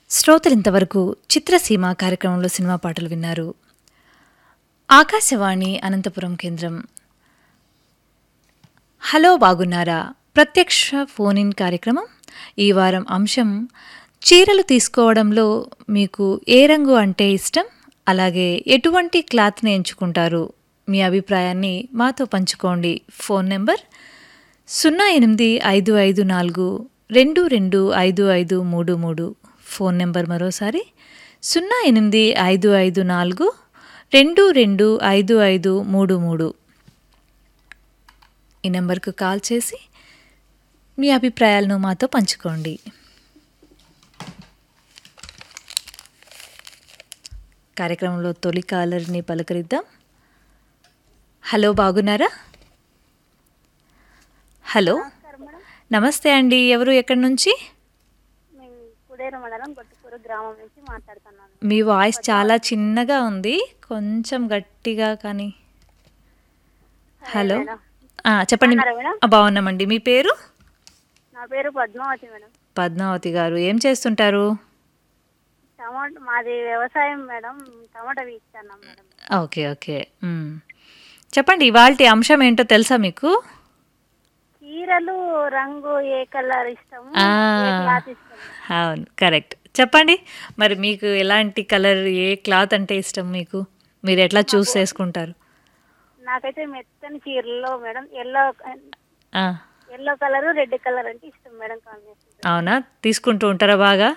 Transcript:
శ్రోతలింతవరకు చిత్రసీమ కార్యక్రమంలో సినిమా పాటలు విన్నారు ఆకాశవాణి అనంతపురం కేంద్రం హలో బాగున్నారా ప్రత్యక్ష ఫోన్ ఇన్ కార్యక్రమం ఈ వారం అంశం చీరలు తీసుకోవడంలో మీకు ఏ రంగు అంటే ఇష్టం అలాగే ఎటువంటి క్లాత్ని ఎంచుకుంటారు మీ అభిప్రాయాన్ని మాతో పంచుకోండి ఫోన్ నెంబర్ సున్నా ఎనిమిది ఐదు ఐదు నాలుగు రెండు రెండు ఐదు ఐదు మూడు మూడు ఫోన్ నెంబర్ మరోసారి సున్నా ఎనిమిది ఐదు ఐదు నాలుగు రెండు రెండు ఐదు ఐదు మూడు మూడు ఈ నెంబర్కు కాల్ చేసి మీ అభిప్రాయాలను మాతో పంచుకోండి కార్యక్రమంలో తొలి కాలర్ని పలకరిద్దాం హలో బాగున్నారా హలో నమస్తే అండి ఎవరు ఎక్కడి నుంచి మేము కుడేరు మండలం గొట్టుకూరు గ్రామం నుంచి మాట్లాడుతున్నాను మీ వాయిస్ చాలా చిన్నగా ఉంది కొంచెం గట్టిగా కానీ హలో ఆ, చెప్పండి బాగున్నారా మేడం? ఆ, బాగున్నామండి మీ పేరు నా పేరు పద్మావతి మేడం పద్మావతి గారు ఏం చేస్తుంటారు టమాటా మాది వ్యవసాయం మేడం టమాటా ఇస్తున్నాం మేడం ఓకే ఓకే మ్. చెప్పండి ఇవాళ అంశం ఏంటో తెలుసా మీకు చీరలు రంగు ఏ కలర్ ఇష్టము ఆ. ఏ క్లాత్ ఇష్టం అవును కరెక్ట్ చెప్పండి మరి మీకు ఎలాంటి కలర్ ఏ క్లాత్ అంటే ఇష్టం మీకు మీరు ఎట్లా చూస్ చేసుకుంటారు నాకైతే మెత్తని చీరల్లో మేడం ఎల్లో ఆ, ఎల్లో కలర్ రెడ్ కలర్ అంటే ఇష్టం మేడం కాంబినేషన్ అవునా తీసుకుంటూ ఉంటారా బాగా